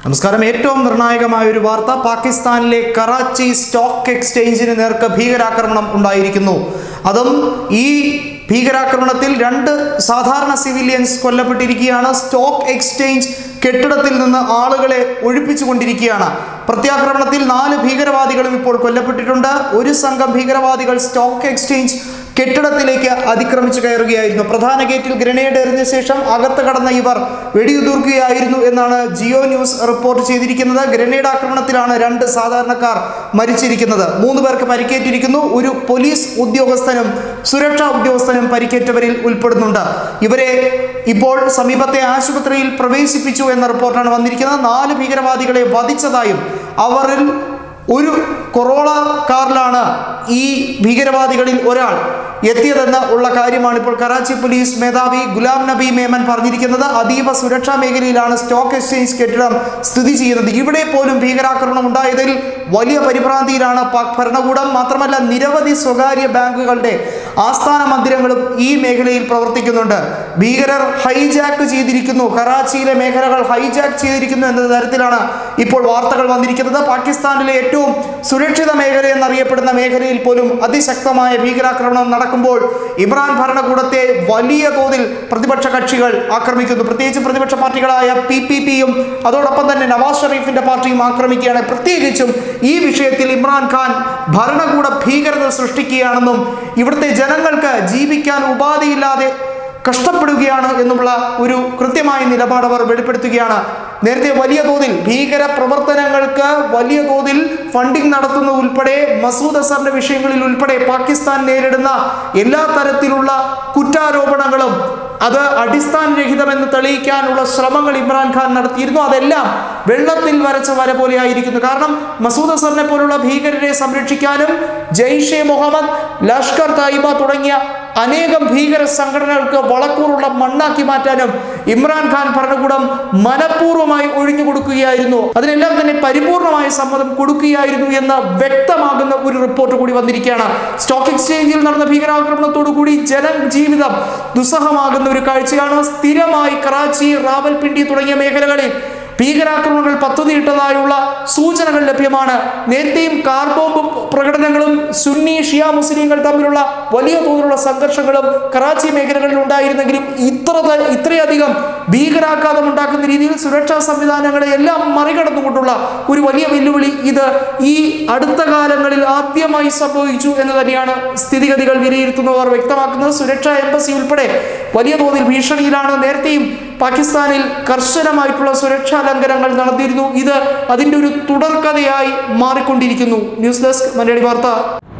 നമസ്കാരം ഏറ്റവും നിർണായകമായ ഒരു വാർത്ത പാകിസ്ഥാനിലെ കറാച്ചി സ്റ്റോക്ക് എക്സ്ചേഞ്ചിന് നേർക്ക് ഭീകരാക്രമണം ഉണ്ടായിരിക്കുന്നു അതും ഈ ഭീകരാക്രമണത്തിൽ രണ്ട് സാധാരണ സിവിലിയൻസ് കൊല്ലപ്പെട്ടിരിക്കുകയാണ് സ്റ്റോക്ക് എക്സ്ചേഞ്ച് കെട്ടിടത്തിൽ നിന്ന് ആളുകളെ ഒഴിപ്പിച്ചുകൊണ്ടിരിക്കുകയാണ് പ്രത്യാക്രമണത്തിൽ നാല് ഭീകരവാദികളും ഇപ്പോൾ കൊല്ലപ്പെട്ടിട്ടുണ്ട് ഒരു സംഘം ഭീകരവാദികൾ സ്റ്റോക്ക് എക്സ്ചേഞ്ച് കെട്ടിടത്തിലേക്ക് അതിക്രമിച്ചു കയറുകയായിരുന്നു പ്രധാന ഗേറ്റിൽ ഗ്രനേഡ് എറിഞ്ഞ ശേഷം അകത്ത് കടന്ന ഇവർ വെടിയുതിർക്കുകയായിരുന്നു എന്നാണ് ജിയോ ന്യൂസ് റിപ്പോർട്ട് ചെയ്തിരിക്കുന്നത് ഗ്രനേഡ് ആക്രമണത്തിലാണ് രണ്ട് സാധാരണക്കാർ മരിച്ചിരിക്കുന്നത് മൂന്ന് പേർക്ക് പരിക്കേറ്റിരിക്കുന്നു ഒരു പോലീസ് ഉദ്യോഗസ്ഥനും സുരക്ഷാ ഉദ്യോഗസ്ഥനും പരിക്കേറ്റവരിൽ ഉൾപ്പെടുന്നുണ്ട് ഇവരെ ഇപ്പോൾ സമീപത്തെ ആശുപത്രിയിൽ പ്രവേശിപ്പിച്ചു എന്ന റിപ്പോർട്ടാണ് വന്നിരിക്കുന്നത് നാല് ഭീകരവാദികളെ വധിച്ചതായും അവരിൽ ഒരു കൊറോള കാറിലാണ് ഈ ഭീകരവാദികളിൽ ഒരാൾ എത്തിയതെന്ന് ഉള്ള കാര്യമാണ് ഇപ്പോൾ കറാച്ചി പോലീസ് മേധാവി ഗുലാം നബി മേമൻ പറഞ്ഞിരിക്കുന്നത് അതീവ സുരക്ഷാ മേഖലയിലാണ് സ്റ്റോക്ക് എക്സ്ചേഞ്ച് കെട്ടിടം സ്ഥിതി ചെയ്യുന്നത് ഇവിടെ പോലും ഭീകരാക്രമണം ഉണ്ടായതിൽ വലിയ പരിഭ്രാന്തിയിലാണ് പാക് ഭരണകൂടം മാത്രമല്ല നിരവധി സ്വകാര്യ ബാങ്കുകളുടെ ആസ്ഥാന മന്ദിരങ്ങളും ഈ മേഖലയിൽ പ്രവർത്തിക്കുന്നുണ്ട് ഭീകരർ ഹൈജാക്ക് ചെയ്തിരിക്കുന്നു കറാച്ചിയിലെ മേഖലകൾ ഹൈജാക്ക് ചെയ്തിരിക്കുന്നു എന്ന തരത്തിലാണ് ഇപ്പോൾ വാർത്തകൾ വന്നിരിക്കുന്നത് പാകിസ്ഥാനിലെ ഏറ്റവും സുരക്ഷിത മേഖല എന്നറിയപ്പെടുന്ന മേഖലയിൽ പോലും അതിശക്തമായ ഭീകരാക്രമണം നടക്കുമ്പോൾ ഇമ്രാൻ ഭരണകൂടത്തെ വലിയ തോതിൽ പ്രതിപക്ഷ കക്ഷികൾ ആക്രമിക്കുന്നു പ്രത്യേകിച്ച് പ്രതിപക്ഷ പാർട്ടികളായ പി പി പിയും അതോടൊപ്പം തന്നെ നവാസ് ഷെറീഫിന്റെ പാർട്ടിയും ആക്രമിക്കുകയാണ് പ്രത്യേകിച്ചും ഈ വിഷയത്തിൽ ഇമ്രാൻഖാൻ ഭരണകൂട ഭീകരത സൃഷ്ടിക്കുകയാണെന്നും ഇവിടുത്തെ ജനങ്ങൾക്ക് ജീവിക്കാൻ ഉപാധിയില്ലാതെ കഷ്ടപ്പെടുകയാണ് എന്നുള്ള ഒരു കൃത്യമായ നിലപാട് അവർ വെളിപ്പെടുത്തുകയാണ് നേരത്തെ വലിയ തോതിൽ ഭീകര പ്രവർത്തനങ്ങൾക്ക് വലിയ തോതിൽ ഫണ്ടിംഗ് നടത്തുന്ന ഉൾപ്പെടെ മസൂദ് അസറിന്റെ വിഷയങ്ങളിൽ ഉൾപ്പെടെ പാകിസ്ഥാൻ നേരിടുന്ന എല്ലാ തരത്തിലുള്ള കുറ്റാരോപണങ്ങളും അത് അടിസ്ഥാനരഹിതമെന്ന് തെളിയിക്കാനുള്ള ശ്രമങ്ങൾ ഇമ്രാൻഖാൻ നടത്തിയിരുന്നു അതെല്ലാം വെള്ളത്തിൽ വരച്ച വര പോലെ ആയിരിക്കുന്നു കാരണം മസൂദ് അസറിനെ പോലുള്ള ഭീകരരെ സംരക്ഷിക്കാനും ജെയ്ഷെ മുഹമ്മദ് ലഷ്കർ തായിബ തുടങ്ങിയ അനേകം ഭീകര സംഘടനകൾക്ക് വളക്കൂറുള്ള മണ്ണാക്കി മാറ്റാനും ഇമ്രാൻഖാൻ ഭരണകൂടം മനഃപൂർവ്വമായി ഒഴിഞ്ഞു കൊടുക്കുകയായിരുന്നു അതിനെല്ലാം തന്നെ പരിപൂർണമായ സമ്മതം കൊടുക്കുകയായിരുന്നു എന്ന് വ്യക്തമാകുന്ന ഒരു റിപ്പോർട്ട് കൂടി വന്നിരിക്കുകയാണ് സ്റ്റോക്ക് എക്സ്ചേഞ്ചിൽ നടന്ന ഭീകരാക്രമണത്തോടു കൂടി ജനജീവിതം ദുസ്സഹമാകുന്ന ഒരു കാഴ്ചയാണ് സ്ഥിരമായി കറാച്ചി റാവൽപിണ്ടി തുടങ്ങിയ മേഖലകളിൽ ഭീകരാക്രമണങ്ങൾ പദ്ധതിയിട്ടതായുള്ള സൂചനകൾ ലഭ്യമാണ് നേരത്തെയും കാർ ബോംബ് പ്രകടനങ്ങളും സുന്നി ഷിയ മുസ്ലിങ്ങൾ തമ്മിലുള്ള വലിയ തോതിലുള്ള സംഘർഷങ്ങളും കറാച്ചി മേഖലകളിൽ ഉണ്ടായിരുന്നെങ്കിലും ഇത്ര ത- ഇത്രയധികം ഭീകരാഘാതം ഉണ്ടാക്കുന്ന രീതിയിൽ സുരക്ഷാ സംവിധാനങ്ങളെ എല്ലാം മറികടന്നുകൊണ്ടുള്ള ഒരു വലിയ വെല്ലുവിളി ഇത് ഈ അടുത്ത കാലങ്ങളിൽ ആദ്യമായി സംഭവിച്ചു എന്ന് തന്നെയാണ് സ്ഥിതിഗതികൾ വിലയിരുത്തുന്നവർ വ്യക്തമാക്കുന്നത് സുരക്ഷാ എംബസി ഉൾപ്പെടെ വലിയ തോതിൽ ഭീഷണിയിലാണ് നേരത്തെയും പാകിസ്ഥാനിൽ കർശനമായിട്ടുള്ള സുരക്ഷാ ലംഘനങ്ങൾ നടന്നിരുന്നു ഇത് അതിൻ്റെ ഒരു തുടർക്കഥയായി മാറിക്കൊണ്ടിരിക്കുന്നു ന്യൂസ് ഡെസ്ക് മലയാളി വാർത്ത